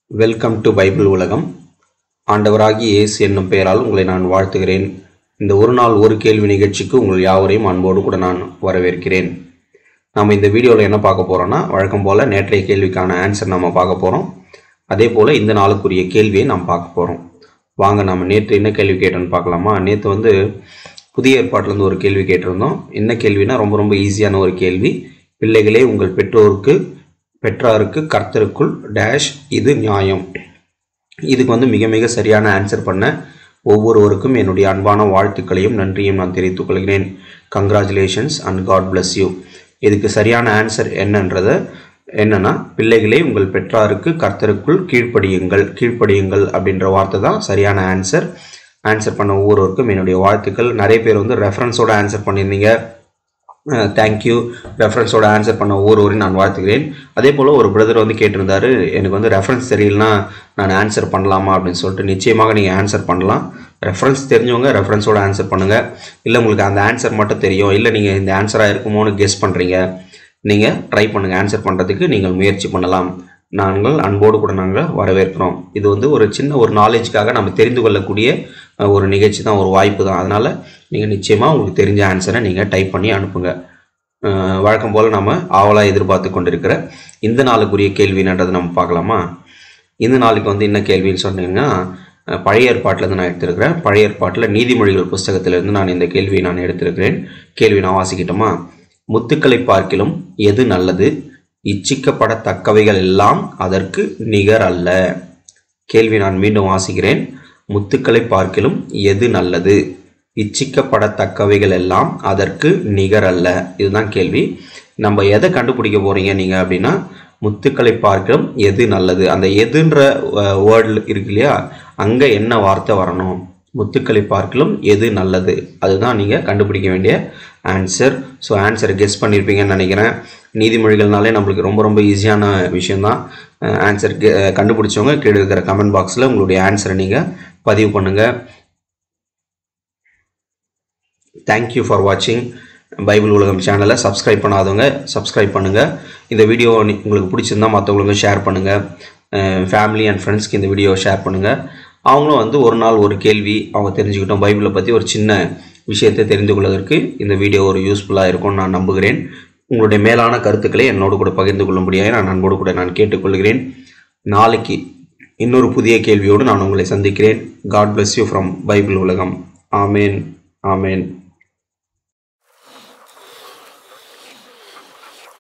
welcome to Bible உலகம் ஆண்டவராகிய இயேசு என்னும் பெயரால் உங்களை நான் வாழ்த்துகிறேன் இந்த ஒரு நாள் ஒரு கேள்வி நிகழ்ச்சிக்கு உங்கள் யாவரையும் அன்போடு கூட நான் வரவேற்கிறேன் நாம் இந்த வீடியோவில் என்ன பார்க்க போகிறோம்னா வழக்கம் போல் நேற்றைய கேள்விக்கான ஆன்சர் நம்ம பார்க்க போகிறோம் அதே போல் இந்த நாளுக்குரிய கேள்வியை நாம் பார்க்க போகிறோம் வாங்க நம்ம நேற்று என்ன கேள்வி கேட்டோன்னு பார்க்கலாமா நேற்று வந்து புதிய ஏற்பாட்டிலேருந்து ஒரு கேள்வி கேட்டிருந்தோம் என்ன கேள்வினா ரொம்ப ரொம்ப ஈஸியான ஒரு கேள்வி பிள்ளைகளே உங்கள் பெற்றோருக்கு பெற்றாருக்கு கர்த்தருக்குள் டேஷ் இது நியாயம் இதுக்கு வந்து மிக மிக சரியான ஆன்சர் பண்ண ஒவ்வொருவருக்கும் என்னுடைய அன்பான வாழ்த்துக்களையும் நன்றியும் நான் தெரிவித்துக் கொள்கிறேன் congratulations and God bless you இதுக்கு சரியான ஆன்சர் என்னன்றத என்னன்னா பிள்ளைகளே உங்கள் பெற்றாருக்கு கர்த்தருக்குள் கீழ்ப்படியுங்கள் கீழ்ப்படியுங்கள் அப்படின்ற வார்த்தை தான் சரியான ஆன்சர் ஆன்சர் பண்ண ஒவ்வொருவருக்கும் என்னுடைய வாழ்த்துக்கள் நிறைய பேர் வந்து ரெஃபரன்ஸோட ஆன்சர் பண்ணியிருந்தீங்க தேங்க்யூ ரெஃபரன்ஸோட ஆன்சர் பண்ண ஒவ்வொருவரையும் நான் வாழ்த்துக்கிறேன் அதே போல் ஒரு பிரதர் வந்து கேட்டிருந்தாரு எனக்கு வந்து ரெஃபரன்ஸ் தெரியலனா நான் ஆன்சர் பண்ணலாமா அப்படின்னு சொல்லிட்டு நிச்சயமாக நீங்கள் ஆன்சர் பண்ணலாம் ரெஃபரன்ஸ் தெரிஞ்சவங்க ரெஃபரன்ஸோட ஆன்சர் பண்ணுங்கள் இல்லை உங்களுக்கு அந்த ஆன்சர் மட்டும் தெரியும் இல்லை நீங்கள் இந்த ஆன்சராக இருக்குமோன்னு கெஸ் பண்ணுறீங்க நீங்கள் ட்ரை பண்ணுங்கள் ஆன்சர் பண்ணுறதுக்கு நீங்கள் முயற்சி பண்ணலாம் நாங்கள் அன்போடு கூட நாங்கள் வரவேற்கிறோம் இது வந்து ஒரு சின்ன ஒரு நாலேஜ்க்காக நம்ம தெரிந்து கொள்ளக்கூடிய அஹ், ஒரு நிகழ்ச்சி தான் ஒரு வாய்ப்பு தான் அதனால் நீங்கள் நிச்சயமாக உங்களுக்கு தெரிஞ்ச ஆன்சரை நீங்கள் டைப் பண்ணி அனுப்புங்க அஹ், வழக்கம் போல் நம்ம ஆவலாக எதிர்பார்த்து கொண்டிருக்கிற இந்த நாளுக்குரிய கேள்வி என்னன்றதை நம்ம பார்க்கலாமா இந்த நாளுக்கு வந்து என்ன கேள்வின்னு சொன்னீங்கன்னா அஹ், பழைய ஏற்பாட்டிலேருந்து நான் எடுத்திருக்கிறேன் பழைய ஏற்பாட்டில் நீதிமொழிகள் புஸ்தகத்திலிருந்து நான் இந்த கேள்வியை நான் எடுத்திருக்கிறேன் கேள்வி நான் வாசிக்கிட்டோமா முத்துக்களை பார்க்கிலும் எது நல்லது இச்சிக்கப்படத்தக்கவைகள் எல்லாம் அதற்கு நிகர் அல்ல கேள்வி நான் மீண்டும் வாசிக்கிறேன் முத்துக்களை பார்க்கிலும் எது நல்லது இச்சிக்கப்படத்தக்கவைகள் எல்லாம் அதற்கு நிகர் அல்ல இதுதான் கேள்வி நம்ம எதை கண்டுபிடிக்க போறீங்க நீங்க அப்படின்னா முத்துக்களை பார்க்கிலும் எது நல்லது அந்த எதுன்ற வேர்டில் இருக்கு இல்லையா அங்க என்ன வார்த்தை வரணும் முத்துக்களை பார்க்கிலும் எது நல்லது அதுதான் நீங்கள் கண்டுபிடிக்க வேண்டிய ஆன்சர் ஸோ ஆன்சரை கெஸ் பண்ணியிருப்பீங்கன்னு நினைக்கிறேன் நீதிமொழிகள்னாலே நம்மளுக்கு ரொம்ப ரொம்ப ஈஸியான விஷயந்தான் ஆன்சர் கண்டுபிடிச்சவங்க கீழே இருக்கிற கமெண்ட் பாக்ஸில் உங்களுடைய ஆன்சரை நீங்கள் பதிவு பண்ணுங்கள் தேங்க்யூ ஃபார் வாட்சிங் பைபிள் உலகம் சேனலை சப்ஸ்கிரைப் பண்ணாதவங்க சப்ஸ்கிரைப் பண்ணுங்கள் இந்த வீடியோ நீ- உங்களுக்கு பிடிச்சிருந்தா மற்றவங்களுக்கு ஷேர் பண்ணுங்கள் ஃபேமிலி அண்ட் ஃப்ரெண்ட்ஸ்க்கு இந்த வீடியோவை ஷேர் பண்ணுங்கள் அவங்களும் வந்து ஒரு நாள் ஒரு கேள்வி அவங்க தெரிஞ்சுக்கிட்டோம் பைபிளை பற்றி ஒரு சின்ன விஷயத்தை தெரிந்து கொள்வதற்கு இந்த வீடியோ ஒரு யூஸ்ஃபுல்லாக இருக்கும்னு நான் நம்புகிறேன் உங்களுடைய மேலான கருத்துக்களை என்னோடு கூட பகிர்ந்து கொள்ளும்படியாக நான் அன்போடு கூட நான் கேட்டுக்கொள்கிறேன் நாளைக்கு இன்னொரு புதிய கேள்வியோடு நான் உங்களை சந்திக்கிறேன் God bless you from Bible உலகம் ஆமேன் ஆமேன்